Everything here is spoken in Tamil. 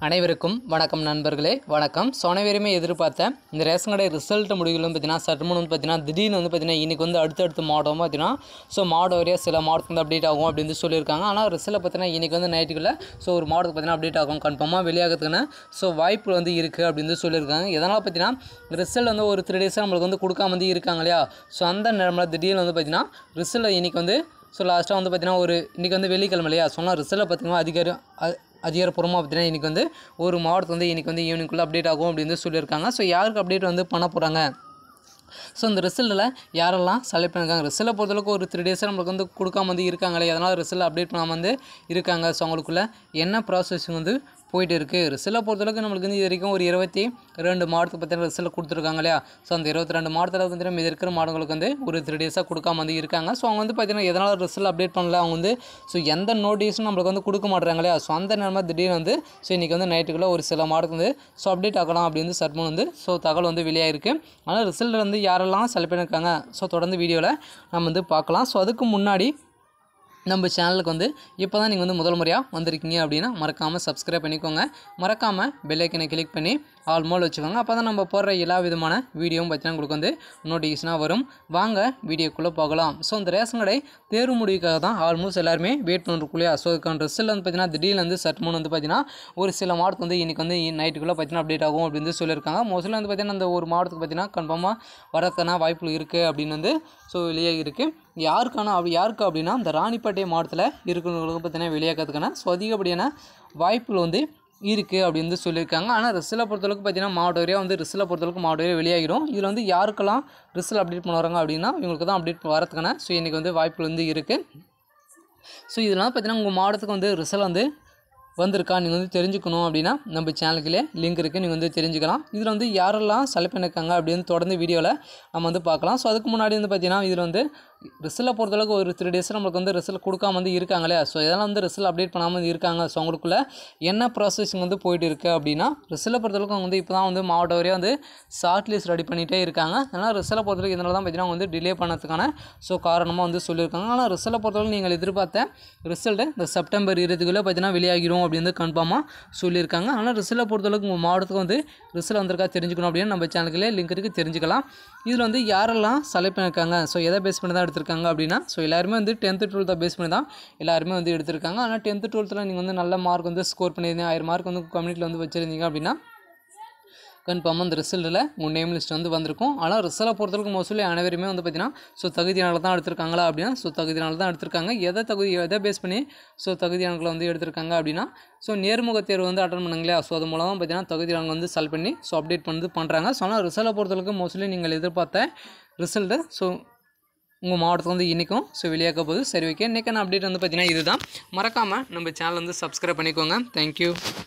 அனைவருக்கும் வணக்கம் நண்பர்களே வணக்கம் ஸோ அனைவருமே எதிர்பார்த்த இந்த ரேஷன் கடை ரிசல்ட் முடிவுகள் வந்து பார்த்தீங்கன்னா சற்றுமுன் வந்து பார்த்தீங்கன்னா திடீர்னு வந்து பார்த்தீங்கன்னா இன்றைக்கி வந்து அடுத்தடுத்த மாவட்டம் பார்த்தீங்கன்னா ஸோ மாவட்ட வரையாக சில மாவட்டத்துக்கு வந்து அப்டேட் ஆகும் அப்படின்னு சொல்லியிருக்காங்க ஆனால் ரிசல்ட் பார்த்தீங்கன்னா இன்றைக்கி வந்து நைட்டுக்குள்ளே ஸோ ஒரு மாவட்டத்துக்கு பார்த்தீங்கன்னா அப்டேட் ஆகும் கன்ஃபார்மாக வெளியாகிறதுக்குன்னு ஸோ வாய்ப்பு வந்து இருக்குது அப்படின்னு சொல்லியிருக்காங்க எதனால் பார்த்தீங்கன்னா ரிசல்ட் வந்து ஒரு த்ரீ டேஸாக நம்மளுக்கு வந்து கொடுக்காம வந்து இருக்காங்க இல்லையா ஸோ அந்த நேரத்தில் திடீர்னு வந்து பார்த்தீங்கன்னா ரிசல்ட் இன்றைக்கி வந்து ஸோ லாஸ்ட்டாக வந்து பார்த்தீங்கன்னா ஒரு இன்றைக்கி வந்து வெள்ளிக்கிழமை இல்லையா சொன்னால் ரிசல்ட் பார்த்தீங்கன்னா அதிகாரம் அ- அதிகாரப்பூர்வமாக பார்த்தீங்கன்னா இன்றைக்கி வந்து ஒரு மாவட்டத்துக்கு வந்து இன்றைக்கி வந்து ஈவினிங்குள்ளே அப்டேட் ஆகும் அப்படின்னு வந்து சொல்லியிருக்காங்க ஸோ யாருக்கு அப்டேட் வந்து பண்ண போகிறாங்க ஸோ இந்த ரிசல்ட்டில் யாரெல்லாம் செலக்ட் பண்ணியிருக்காங்க ரிசல்ட்டை பொறுத்தளவுக்கு ஒரு த்ரீ டேஸாக நம்மளுக்கு வந்து கொடுக்காம வந்து இருக்காங்களே அதனால் ரிசல்ட் அப்டேட் பண்ணாமல் வந்து இருக்காங்க ஸோ அவங்களுக்குள்ள என்ன ப்ராசஸிங் வந்து போயிட்டு இருக்குது ரிசல்ட்டை பொறுத்தளவுக்கு நம்மளுக்கு வந்து இது வரைக்கும் ஒரு இருபத்தி ரெண்டு மாவட்டத்துக்கு பார்த்தீங்கன்னா ரிசல்ட் கொடுத்துருக்காங்க இல்லையா ஸோ அந்த இருபத்தி ரெண்டு மாவட்டத்தில் பார்த்தீங்கன்னா மீதி இருக்கிற மாவட்டங்களுக்கு வந்து ஒரு த்ரீ டேஸாக கொடுக்காம வந்து இருக்காங்க ஸோ அவங்க வந்து பார்த்தீங்கன்னா எதனால் ரிசல்ட் அப்டேட் பண்ணல அவங்க வந்து ஸோ எந்த நோட்டீஸும் நம்மளுக்கு வந்து கொடுக்க மாட்றாங்க இல்லையா ஸோ அந்த நேரமாக திடீர்னு வந்து ஸோ இன்றைக்கி வந்து நைட்டுக்குள்ளே ஒரு சில மாவட்டத்துக்கு வந்து ஸோ அப்டேட் ஆகலாம் அப்படின்னு வந்து சர்மன் வந்து ஸோ தகவல் வந்து வெளியாயிருக்கு ஆனால் ரிசல்ட் வந்து யாரெல்லாம் செலக்ட் பண்ணியிருக்காங்க ஸோ தொடர்ந்து வீடியோவில் நம்ம வந்து பார்க்கலாம் ஸோ அதுக்கு முன்னாடி நம்ம சேனலுக்கு வந்து இப்போ தான் நீங்கள் வந்து முதல் முறையாக வந்திருக்கீங்க அப்படின்னா மறக்காமல் சப்ஸ்கிரைப் பண்ணிக்கோங்க மறக்காமல் பெல்லைக்கனை கிளிக் பண்ணி ஆல் மோல் வச்சுக்கோங்க அப்போ தான் நம்ம போடுற எல்லா விதமான வீடியோவும் பார்த்தீங்கன்னா உங்களுக்கு வந்து நோட்டிஃபிகேஷனாக வரும் வாங்க வீடியோக்குள்ளே போகலாம் ஸோ இந்த ரேஷன் கடை தேர்வு முடிவுக்காக தான் ஆல்மோஸ்ட் எல்லாருமே வெயிட் பண்ணிருக்குள்ளேயா ஸோ இதுக்கான ரிசல்ட் வந்து பார்த்தீங்கன்னா திடீர்னு வந்து சட்மூன் வந்து பார்த்தீங்கன்னா ஒரு சில மாவட்டத்துக்கு வந்து இன்றைக்கி வந்து நைட்டுக்குள்ளே பார்த்தீங்கன்னா அப்டேட் ஆகும் அப்படின்னு வந்து சொல்லியிருக்காங்க மோஸ்ட்லி வந்து பார்த்தீங்கன்னா அந்த ஒரு மாவட்டத்துக்கு பார்த்தீங்கன்னா கன்ஃபார்மாக வரதுக்கான வாய்ப்புகள் இருக்குது அப்படின்னு வந்து ஸோ வெளியே இருக்குது யாருக்கான அப்படி யாருக்கு அப்படின்னா இந்த ராணிப்பேட்டை மாவட்டத்தில் இருக்கிறவங்களுக்கு பார்த்தீங்கன்னா வெளியாக்கிறதுக்கான ஸோ அதிகப்படியான வாய்ப்புகள் வந்து இருக்குது அப்படின்னு வந்து சொல்லியிருக்காங்க ஆனால் ரிசல்ட்டை பொறுத்தளவுக்கு பார்த்தீங்கன்னா மாவட்ட வரையாக வந்து ரிசல்ட்டை பொறுத்தளவுக்கு மாவட்ட வரையாக வெளியாகிடும் இதில் வந்து யாருக்கெல்லாம் ரிசல்ட் அப்டேட் பண்ண வராங்க அப்படின்னா இவங்களுக்கு தான் அப்டேட் வரதுக்கான ஸோ இன்றைக்கி வந்து வாய்ப்புகள் வந்து இருக்குது ஸோ இதெல்லாம் பார்த்தீங்கன்னா உங்கள் மாவட்டத்துக்கு வந்து ரிசல்ட் வந்து வந்திருக்கா நீங்கள் வந்து தெரிஞ்சுக்கணும் அப்படின்னா நம்ம சேனலுக்குள்ளே லிங்க் இருக்குது நீங்கள் வந்து தெரிஞ்சுக்கலாம் இதில் வந்து யாரெல்லாம் செலக்ட் பண்ணியிருக்காங்க அப்படின்னு தொடர்ந்து வீடியோவில் நம்ம வந்து பார்க்கலாம் ஸோ அதுக்கு முன்னாடி வந்து பார்த்தீங்கன்னா இதில் வந்து ரிசல்ட்டை பொறுத்தளவுக்கு ஒரு த்ரீ டேஸ் நம்மளுக்கு வந்து ரிசல்ட் கொடுக்காம வந்து இருக்காங்களே ஸோ இதெல்லாம் வந்து ரிசல்ட் அப்டேட் பண்ணாமல் வந்து இருக்காங்க ஸோ அவங்களுக்குள்ள என்ன ப்ராசஸிங் வந்து போயிட்டு இருக்குது அப்படின்னா ரிசல்ட்டை பொறுத்தளவுக்கு அவங்க வந்து இப்போ தான் வந்து மாவட்ட வரையாக வந்து ஷார்ட் லிஸ்ட் ரெடி பண்ணிகிட்டே இருக்காங்க அதனால் ரிசல்ட்டை பொறுத்தளவுக்கு இதனால தான் பார்த்தீங்கன்னா வந்து டிலே பண்ணதுக்கான ஸோ காரணமாக வந்து சொல்லியிருக்காங்க ஆனால் ரிசல்ட்டை பொறுத்தளவுக்கு நீங்கள் எதிர்பார்த்த ரிசல்ட்டு இந்த செப்டம்பர் இருபதுக்குள்ளே பார்த்தீங்கன்னா வெளியாகிரும் அப்படின்னு வந்து கன்ஃபார்மாக சொல்லியிருக்காங்க ஆனால் ரிசல்ட்டை பொறுத்தளவுக்கு உங்கள் மாவட்டத்துக்கு வந்து ரிசல்ட் வந்திருக்கா தெரிஞ்சுக்கணும் அப்படின்னு நம்ம சேனலுக்குள்ளே லிங்க் இருக்குது தெரிஞ்சுக்கலாம் இதில் வந்து யாரெல்லாம் செலக்ட் பண்ணியிருக்காங்க ஸோ எதை பேஸ் பண்ணி தான் எடுத்திருக்காங்க அப்படின்னா ஸோ எல்லாருமே வந்து டென்த்து டுவெல்த்தை பேஸ் பண்ணி தான் எல்லாருமே வந்து எடுத்திருக்காங்க ஆனால் டென்த்து டுவெல்த்தில் நீங்கள் வந்து நல்ல மார்க் வந்து ஸ்கோர் பண்ணியிருந்தீங்க ஆயிரம் மார்க் வந்து கம்யூனிட்டியில் வந்து வச்சுருந்தீங்க அப்படின்னா கன்ஃபார்மாக அந்த ரிசல்ட்டில் உங்கள் நேம் லிஸ்ட் வந்து வந்திருக்கும் ஆனால் ரிசல்ட்டை பொறுத்தவரைக்கும் மோஸ்ட்லி அனைவருமே வந்து பார்த்தீங்கன்னா ஸோ தகுதியானல தான் எடுத்திருக்காங்களா அப்படின்னா ஸோ தகுதியானல தான் எடுத்திருக்காங்க எதை தகுதி எதை பேஸ் பண்ணி ஸோ தகுதியானங்களை வந்து எடுத்திருக்காங்க அப்படின்னா ஸோ நேர்முக தேர்வு வந்து அட்டன் பண்ணுங்களா ஸோ அது மூலமாக பார்த்தீங்கன்னா தகுதியானங்க வந்து செலக்ட் பண்ணி ஸோ அப்டேட் பண்ணி பண்ணுறாங்க ஸோ ஆனால் ரிசல்ட்டை பொறுத்தளவுக்கு மோஸ்ட்லி நீங்கள் எதிர்பார்த்த ரிசல்ட்டு ஸோ உங்கள் மாவட்டத்துக்கு வந்து இன்றைக்கும் ஸோ வெளியாக போகுது சரி ஓகே இன்றைக்கான அப்டேட் வந்து பார்த்தீங்கன்னா இதுதான் மறக்காமல் நம்ம சேனல் வந்து சப்ஸ்கிரைப் பண்ணிக்கோங்க தேங்க்யூ